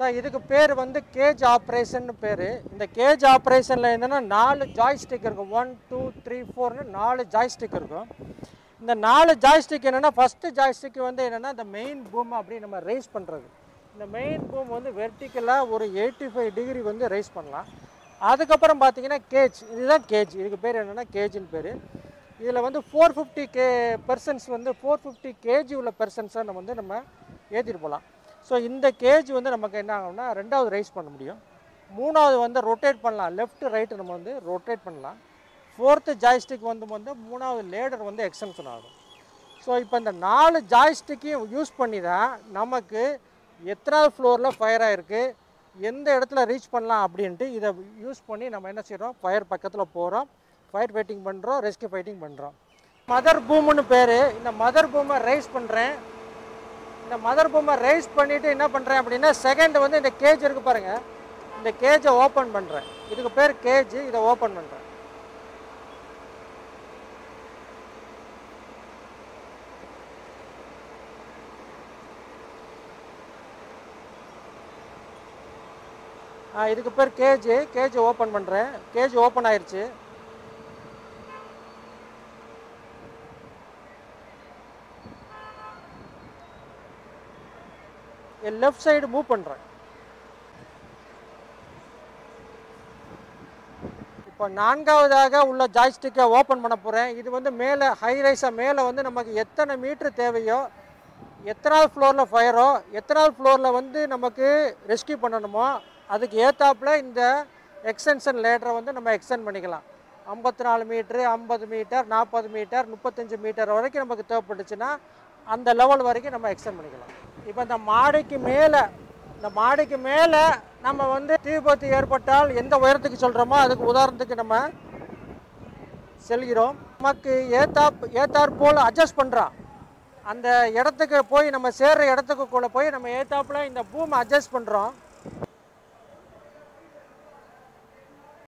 sir இதுக்கு பேர் வந்து கேஜ் ஆப்ரேஷன் பேர் இந்த கேஜ் ஆப்ரேஷனில் என்னென்னா நாலு ஜாய்ஸ்டிக் இருக்கும் ஒன் டூ த்ரீ ஃபோர்னு நாலு ஜாய்ஸ்டிக் இருக்கும் இந்த நாலு ஜாய்ஸ்டிக் என்னென்னா ஃபஸ்ட்டு ஜாய்ஸ்டிக் வந்து என்னென்னா இந்த மெயின் பூம் அப்படி நம்ம ரைஸ் பண்ணுறது இந்த மெயின் பூம் வந்து வெர்டிக்கலாக ஒரு எயிட்டி ஃபைவ் டிகிரி வந்து ரைஸ் பண்ணலாம் அதுக்கப்புறம் பார்த்தீங்கன்னா கேஜ் இதுதான் கேஜ் இதுக்கு பேர் என்னென்னா கேஜின்னு பேர் இதில் வந்து ஃபோர் ஃபிஃப்டி கே பெர்சன்ஸ் வந்து ஃபோர் ஃபிஃப்டி கேஜி உள்ள பெர்சன்ஸை நம்ம வந்து நம்ம ஏற்றிட்டு போகலாம் ஸோ இந்த கேஜ் வந்து நமக்கு என்ன ஆகும்னா ரெண்டாவது ரைஸ் பண்ண முடியும் மூணாவது வந்து ரொட்டேட் பண்ணலாம் லெஃப்ட் ரைட்டு நம்ம வந்து ரொட்டேட் பண்ணலாம் ஃபோர்த்து ஜாய்ஸ்டிக் வந்து வந்து மூணாவது லேடர் வந்து எக்ஸ்டென்ஷன் ஆகும் ஸோ இப்போ இந்த நாலு ஜாய்ஸ்டிக்கையும் யூஸ் பண்ணி தான் நமக்கு எத்தனாவது ஃப்ளோரில் ஃபயர் ஆகிருக்கு எந்த இடத்துல ரீச் பண்ணலாம் அப்படின்ட்டு இதை யூஸ் பண்ணி நம்ம என்ன செய்கிறோம் ஃபயர் பக்கத்தில் போகிறோம் ஃபயர் ஃபைட்டிங் பண்ணுறோம் ரெஸ்க்யூ ஃபைட்டிங் பண்ணுறோம் மதர் பூம்னு பேர் இந்த மதர் பூமை ரைஸ் பண்ணுறேன் இந்த மதர் பூமை ரைஸ் பண்ணிவிட்டு என்ன பண்ணுறேன் அப்படின்னா செகண்ட் வந்து இந்த கேஜ் இருக்குது பாருங்கள் இந்த கேஜை ஓப்பன் பண்ணுறேன் இதுக்கு பேர் கேஜ் இதை ஓப்பன் பண்ணுறேன் ஆ இதுக்கு பேர் கேஜ் கேஜ் ஓப்பன் பண்ணுறேன் கேஜ் ஓப்பன் ஆயிருச்சு லெஃப்ட் சைடு மூவ் பண்ணுறேன் இப்போ நான்காவதாக உள்ள ஜாய்ஸ்டிக்கை ஓப்பன் பண்ண போகிறேன் இது வந்து மேலே ஹை ரைஸாக மேலே வந்து நமக்கு எத்தனை மீட்ரு தேவையோ எத்தனாவது ஃப்ளோரில் ஃபயரோ எத்தனாவது ஃப்ளோரில் வந்து நமக்கு ரெஸ்க்யூ பண்ணணுமோ அதுக்கு ஏத்தாப்புல இந்த எக்ஸ்டென்ஷன் லேட்டரை வந்து நம்ம எக்ஸ்டெண்ட் பண்ணிக்கலாம் ஐம்பத்தி நாலு மீட்ரு ஐம்பது மீட்டர் நாற்பது மீட்டர் முப்பத்தஞ்சு மீட்டர் வரைக்கும் நமக்கு தேவைப்பட்டுச்சுன்னா அந்த லெவல் வரைக்கும் நம்ம எக்ஸ்டெண்ட் பண்ணிக்கலாம் இப்போ இந்த மாடிக்கு மேலே இந்த மாடிக்கு மேலே நம்ம வந்து தீ விபத்து ஏற்பட்டால் எந்த உயரத்துக்கு சொல்கிறோமோ அதுக்கு உதாரணத்துக்கு நம்ம செல்கிறோம் நமக்கு ஏத்தாப் ஏத்தாற் போல் அட்ஜஸ்ட் பண்ணுறோம் அந்த இடத்துக்கு போய் நம்ம சேர்ற இடத்துக்குள்ளே போய் நம்ம ஏத்தாப்புல இந்த பூமை அட்ஜஸ்ட் பண்ணுறோம்